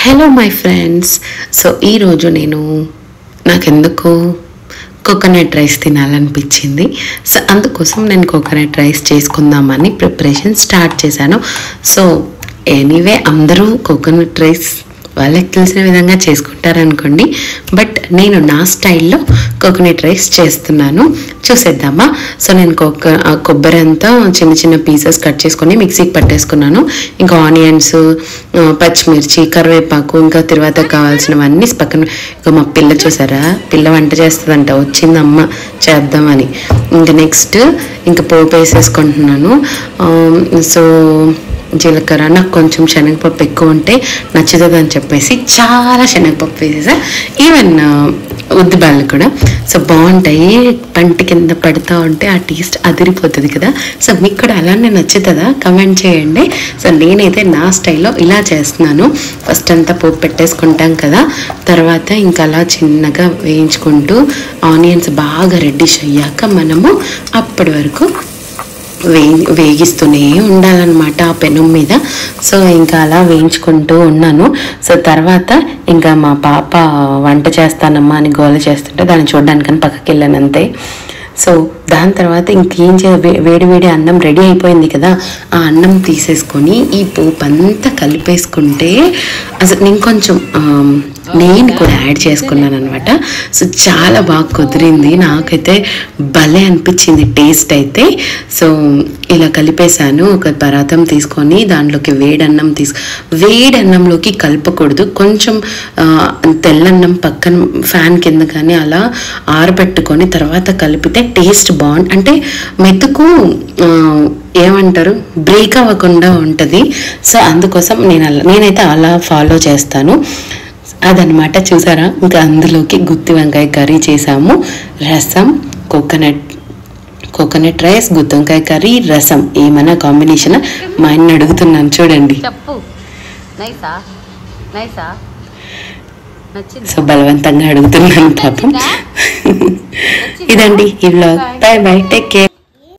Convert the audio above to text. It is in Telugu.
హలో మై ఫ్రెండ్స్ సో ఈరోజు నేను నాకెందుకు కోకోనట్ రైస్ తినాలనిపించింది సో అందుకోసం నేను కోకోనట్ రైస్ చేసుకుందామని ప్రిపరేషన్ స్టార్ట్ చేశాను సో ఎనీవే అందరూ కోకోనట్ రైస్ వాళ్ళకి తెలిసిన విధంగా చేసుకుంటారనుకోండి బట్ నేను నా స్టైల్లో కోకోనట్ రైస్ చేస్తున్నాను చూసేద్దామా సో నేను కొక్క ఆ కొబ్బరి అంతా చిన్న చిన్న పీసెస్ కట్ చేసుకొని మిక్సీకి పట్టేసుకున్నాను ఇంకా ఆనియన్స్ ఆ, పచ్చిమిర్చి కరివేపాకు ఇంకా తర్వాత కావాల్సినవన్నీ పక్కన ఇంకా మా పిల్ల చూసారా పిల్ల వంట చేస్తుందంట వచ్చిందమ్మ చేద్దామని ఇంకా నెక్స్ట్ ఇంకా పోపు వేసేసుకుంటున్నాను ఆ, సో జీలకర్ర నాకు కొంచెం శనగపప్పు ఎక్కువ ఉంటే నచ్చుతుంది అని చెప్పేసి చాలా శనగపప్పు వేసేసా ఈవెన్ ఉద్దిబాళ్ళు కూడా సో బాగుంటాయి పంట కింద పడుతూ ఉంటే ఆ టేస్ట్ అదిరిపోతుంది కదా సో మీకు కూడా అలానే నచ్చుతుందా కమెంట్ చేయండి సో నేనైతే నా స్టైల్లో ఇలా చేస్తున్నాను ఫస్ట్ అంతా పోపు పెట్టేసుకుంటాం కదా తర్వాత ఇంకా అలా చిన్నగా వేయించుకుంటూ ఆనియన్స్ బాగా రెడ్డిష్ అయ్యాక మనము అప్పటి వరకు వే వేగిస్తూనే ఉండాలన్నమాట ఆ పెనం మీద సో ఇంకా అలా వేయించుకుంటూ ఉన్నాను సో తర్వాత ఇంకా మా పాప వంట చేస్తానమ్మా అని గోల చేస్తుంటే దాన్ని చూడడానికని పక్కకి వెళ్ళాను అంతే సో దాని తర్వాత ఇంకేం చే వే- వేడి వేడి అన్నం రెడీ అయిపోయింది కదా ఆ అన్నం తీసేసుకొని ఈ పోపు అంతా కలిపేసుకుంటే అసలు నేను కొంచెం ఆమ్, నేను కూడా యాడ్ చేసుకున్నాను అనమాట సో చాలా బాగా కుదిరింది నాకైతే భలే అనిపించింది టేస్ట్ అయితే సో ఇలా కలిపేశాను ఒక పరాతం తీసుకొని దాంట్లోకి వేడన్నం తీసు వేడన్నంలోకి కలపకూడదు కొంచెం ఆ, తెల్లన్నం పక్కన ఫ్యాన్ కింద కానీ అలా ఆరబెట్టుకొని తర్వాత కలిపితే టేస్ట్ బాగుంది అంటే మెతుకు ఆ, ఏమంటారు బ్రేక్ అవ్వకుండా ఉంటుంది సో అందుకోసం నేను అలా నేనైతే అలా ఫాలో చేస్తాను అదనమాట చూసారా ఇంకా అందులోకి గుత్తి వంకాయ కర్రీ చేసాము రసం కోకోనట్ కోకోనట్ రైస్ గుత్తి వంకాయ కర్రీ రసం ఏమైనా కాంబినేషన్ మా ఆయన అడుగుతున్నాను చూడండి చెప్పు నైసా నైసా నచ్చింది సో బలవంతంగా అడుగుతున్నాను పాపం ఇదండి ఈ blog bye bye take care